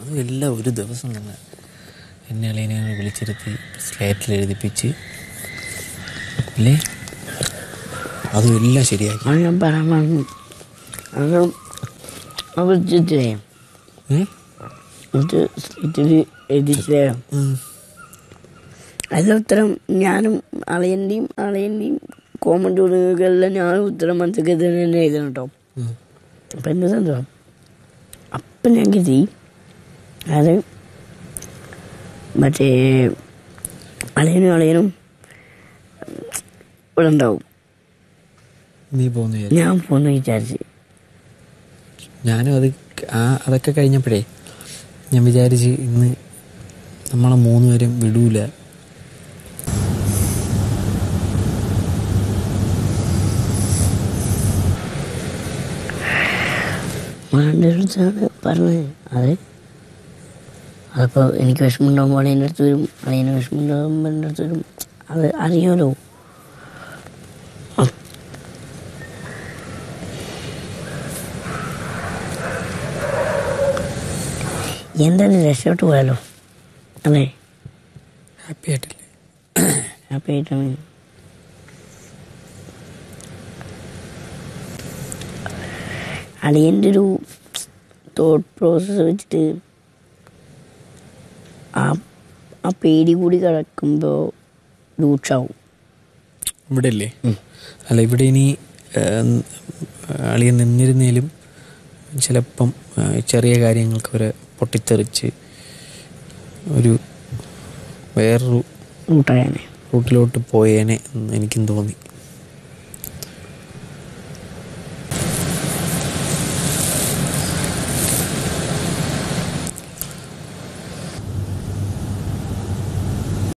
അതും എല്ലാം ഒരു ദിവസം തന്നെ എന്നെ അളിയനെ വിളിച്ചിരുത്തി സ്ലേറ്റിൽ എഴുതിപ്പിച്ച് അല്ലേ അതും എല്ലാം ശരിയാക്കി അത് ഞാൻ പറയാൻ മറന്നു അത് വിളിച്ചിട്ടേ ഉം? ഇത് സ്ലേറ്റിൽ എഴുതിച്ചിട്ടേ ഉം. അതിൽ ഉത്തരം ഞാനും അളിയൻ്റെയും അളിയൻ്റെയും കോമൺ ടൂറുകൾക്കെല്ലാം ഞാനും ഉത്തരം മനസ്സിലേക്ക് തന്നെ എഴുതണം കേട്ടോ ഉം. അപ്പം എന്താ സംഭവം അപ്പം ഞാൻ കരുതി അത് മറ്റേ അളിയനും അളിയനും ഇവിടെ ഉണ്ടാവും നീ പോകുന്ന വിചാരിച്ചു. ഞാൻ പോന്ന് വിചാരിച്ച് ഞാനും അത് ആ അതൊക്കെ കഴിഞ്ഞപ്പോഴേ ഞാൻ വിചാരിച്ച് ഇന്ന് നമ്മളെ മൂന്നുപേരും വിടൂല മാൻ്റെ അടുത്താണ് പറഞ്ഞത് അത് അതിപ്പോൾ എനിക്ക് വിഷമമുണ്ടാകുമ്പോൾ അളിയൻ്റെ അടുത്ത് വരും അളിയന് വിഷമമുണ്ടാകുമ്പോൾ എൻ്റെ അടുത്ത് വരും അത് അറിയാമല്ലോ എന്തായാലും രക്ഷപ്പെട്ട് പോയാലോ അല്ലേ ഹാപ്പി ആയിട്ടില്ലേ ഹാപ്പി ആയിട്ടാണ് അളിയൻ്റെ ഒരു തോട്ട് പ്രോസസ്സ് വെച്ചിട്ട് ആ ആ പേടി കൂടി കിടക്കുമ്പോൾ രൂക്ഷാവും ഇവിടെ അല്ലേ അല്ല ഇവിടെ ഇനി അളിയൻ നിന്നിരുന്നേലും ചിലപ്പം ആ, ചെറിയ കാര്യങ്ങൾക്ക് വരെ പൊട്ടിത്തെറിച്ച് ഒരു വേറൊരു രൂട്ടായാനെ റൂട്ടിലോട്ട് പോയേനെ എന്ന് എനിക്കും തോന്നി